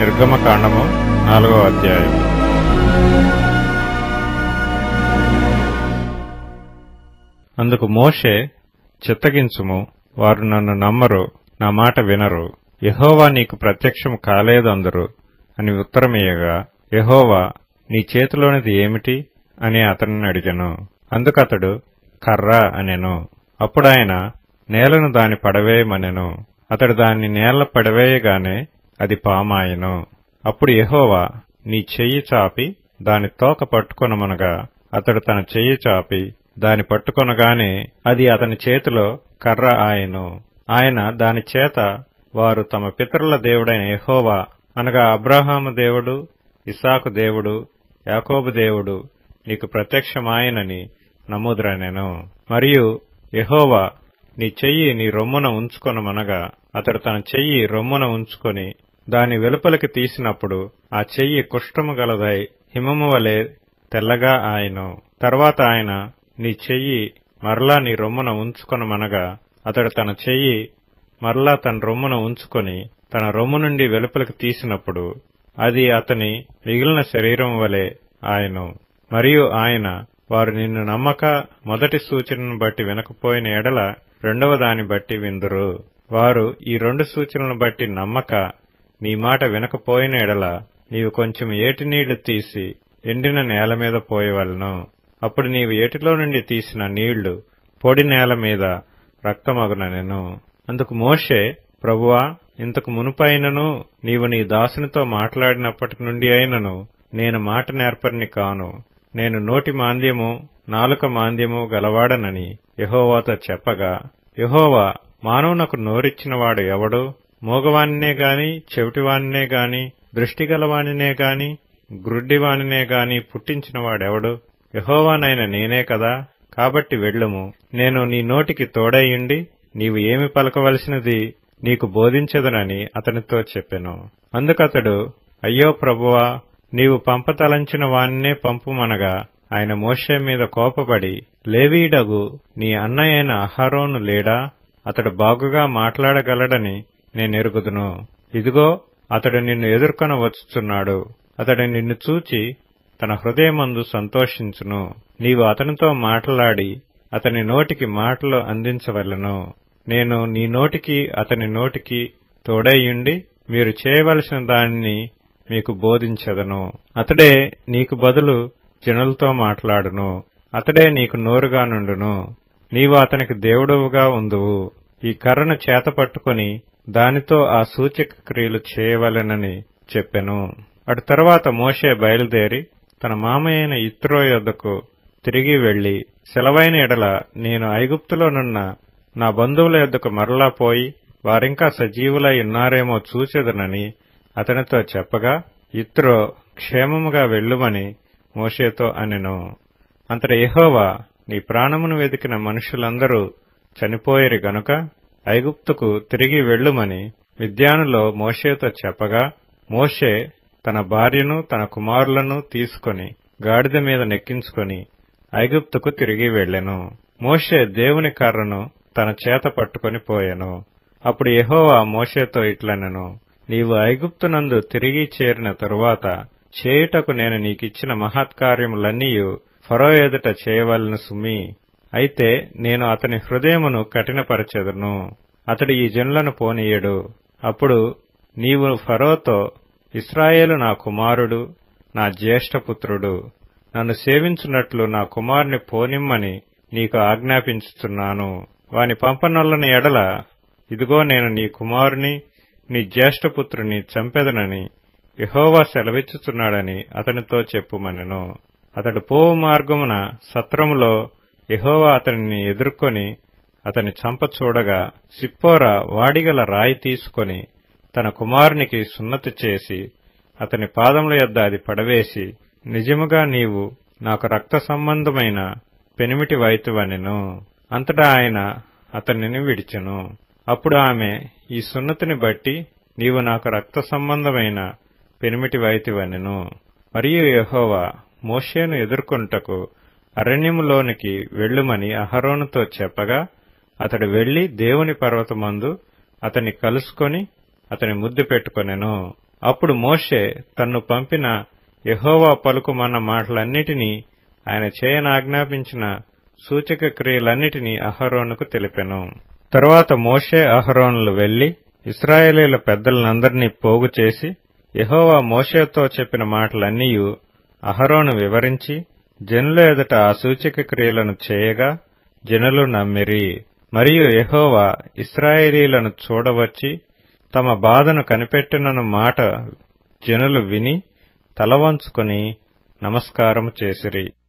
నిర్గమకాండము నాలుగవ అధ్యాయం అందుకు మోషే చిత్తగించుము వారు నన్ను నమ్మరు నా మాట వినరు యెహోవా నీకు ప్రత్యక్షం కాలేదందరు అని ఉత్తరమియ్యగా యెహోవా నీ చేతిలోనిది ఏమిటి అని అతనిని అడిగెను అందుకతడు కర్ర అనెను అప్పుడాయన నేలను దాని పడవేయమనెను అతడు దాన్ని నేల పడవేయగానే అది పామాయెను అప్పుడు యెహోవా నీ చెయ్యి చాపి దాని తోక పట్టుకొనమనగా అతడు తన చెయ్యి చాపి దాని పట్టుకొనగానే అది అతని చేతిలో కర్ర ఆయను ఆయన దాని చేత వారు తమ పితరుల దేవుడైన యెహోవా అనగా అబ్రహాము దేవుడు ఇసాకు దేవుడు యాకోబు దేవుడు నీకు ప్రత్యక్షమాయనని నమ్ముదురనెను మరియు యెహోవా నీ చెయ్యి నీ రొమ్మున ఉంచుకొనమనగా అతడు తన చెయ్యి రొమ్మున ఉంచుకొని దాని వెలుపలికి తీసినప్పుడు ఆ చెయ్యి కుష్ఠము గలదై హిమము వలె తెల్లగా ఆయను తర్వాత ఆయన నీ చెయ్యి మరలా నీ రొమ్మున ఉంచుకొనమనగా అతడు తన చెయ్యి మరలా తన రొమ్మున ఉంచుకొని తన రొమ్ము నుండి వెలుపలికి తీసినప్పుడు అది అతని మిగిలిన శరీరం వలె ఆయను మరియు ఆయన వారు నిన్ను నమ్మక మొదటి సూచనను బట్టి వినకపోయిన ఎడల రెండవ దాని బట్టి విందురు వారు ఈ రెండు సూచనలను బట్టి నమ్మక నీ మాట వినకపోయిన ఎడల నీవు కొంచెం ఏటి నీళ్లు తీసి ఎండిన నేల మీద పోయవలను అప్పుడు నీవు ఏటిలో నుండి తీసిన నీళ్లు పొడి నేల మీద రక్తమగుననెను అందుకు మోషే ప్రభువా ఇంతకు మునుపైనను నీవు నీ దాసునితో మాట్లాడినప్పటి నుండి అయినను నేను మాట నేర్పరిని కాను నేను నోటి మాంద్యము నాలుక మాంద్యము గలవాడనని యహోవాతో చెప్పగా యహోవా మానవునకు నోరిచ్చినవాడు ఎవడు మూగవానినే గాని చెవిటివానినే గాని దృష్టిగలవానినే గాని గ్రుడ్డివానినే గాని పుట్టించినవాడెవడు యహోవానైన నేనే కదా కాబట్టి వెళ్ళుము నేను నీ నోటికి తోడయ్యుండి నీవు ఏమి పలకవలసినది నీకు బోధించదనని అతనితో చెప్పెను అందుకతడు అయ్యో ప్రభువా నీవు పంపతలంచిన వానినే పంపుమనగా ఆయన మోషే మీద కోపపడి లేవీడగు నీ అన్నయ్యైన అహరోను లేడా అతడు బాగుగా మాట్లాడగలడని నేనెరుగుదును ఇదిగో అతడు నిన్ను ఎదుర్కొన వచ్చుచున్నాడు అతడు నిన్ను చూచి తన హృదయమందు సంతోషించును నీవు అతనితో మాట్లాడి అతని నోటికి మాటలు అందించవలను నేను నీ నోటికి అతని నోటికి తోడైయుండి మీరు చేయవలసిన దానిని మీకు బోధించదను అతడే నీకు బదులు జనులతో మాట్లాడును అతడే నీకు నోరుగా నుండును నీవు అతనికి దేవుడవుగా ఉందువు ఈ కర్రను చేత పట్టుకుని దానితో ఆ సూచక క్రియలు చేయవలెనని చెప్పెను అటు తరువాత మోషే బయలుదేరి తన మామయ్యైన ఇత్రో యొద్దకు తిరిగి వెళ్లి సెలవైన ఎడల నేను ఐగుప్తులోనున్న నా బంధువుల యొద్దకు మరలా పోయి వారింకా సజీవులై ఉన్నారేమో చూచెదనని అతనితో చెప్పగా ఇత్రో క్షేమముగా వెళ్ళుమని మోషేతో అనెను అంతట యెహోవా నీ ప్రాణమును వెదికిన మనుషులందరూ చనిపోయిరి గనుక ఐగుప్తుకు తిరిగి వెళ్ళుమని విద్యానులో మోషేతో చెప్పగా మోషే తన భార్యను తన కుమారులను తీసుకొని గాడిద మీద నెక్కించుకొని ఐగుప్తుకు తిరిగి వెళ్ళెను మోషే దేవుని కర్రను తన చేత పట్టుకొని పోయెను అప్పుడు యెహోవా మోషేతో ఇట్లనెను నీవు ఐగుప్తునందు తిరిగి చేరిన తరువాత చేయుటకు నేను నీకిచ్చిన మహత్కార్యములన్నీయు ఫరో ఎదుట చేయవలను సుమి అయితే నేను అతని హృదయమును కఠినపరచెదను అతడు ఈ జనులను పోనీయడు అప్పుడు నీవు ఫరోతో ఇస్రాయేలు నా కుమారుడు నా జ్యేష్ఠపుత్రుడు నన్ను సేవించున్నట్లు నా కుమారుని పోనిమ్మని నీకు ఆజ్ఞాపించుతున్నాను వాని పంపనొల్లని ఎడల ఇదిగో నేను నీ కుమారుని నీ జ్యేష్ఠపుత్రుని చంపెదనని యహోవా సెలవిచ్చుచున్నాడని అతనితో చెప్పుమనెను అతడు పోవు మార్గమున సత్రములో యహోవా అతనిని ఎదుర్కొని అతని చంప చూడగా సిప్పోరా వాడిగల రాయి తీసుకొని తన కుమారునికి సున్నతి చేసి అతని పాదముల యొద్ద అది పడవేసి నిజముగా నీవు నాకు రక్త సంబంధమైన పెనిమిటి వైతువనెను అంతటా ఆయన అతనిని విడిచెను అప్పుడు ఆమె ఈ సున్నతిని బట్టి నీవు నాకు రక్త సంబంధమైన పెనిమిటి వైతివనెను మరియు యెహోవా మోషేను ఎదుర్కొంటకు అరణ్యములోనికి వెళ్ళుమని అహరోనుతో చెప్పగా అతడు వెళ్లి దేవుని పర్వతమందు అతని కలుసుకొని అతని ముద్దు పెట్టుకొనెను అప్పుడు మోషే తన్ను పంపిన యెహోవా పలుకుమన్న మాటలన్నిటినీ ఆయన చేయనాజ్ఞాపించిన సూచక క్రియలన్నిటినీ అహరోనుకు తెలిపెను తరువాత మోషే అహరోనులు వెళ్లి ఇస్రాయేలీల పెద్దలనందరినీ పోగు చేసి యెహోవా మోషేతో చెప్పిన మాటలన్నీయు అహరోను వివరించి జనుల ఎదుట ఆ సూచక క్రియలను చేయగా జనులు నమ్మిరి మరియు యెహోవా ఇస్రాయేలీలను చూడవచ్చి తమ బాధను కనిపెట్టినను మాట జనులు విని తలవంచుకొని నమస్కారము చేసిరి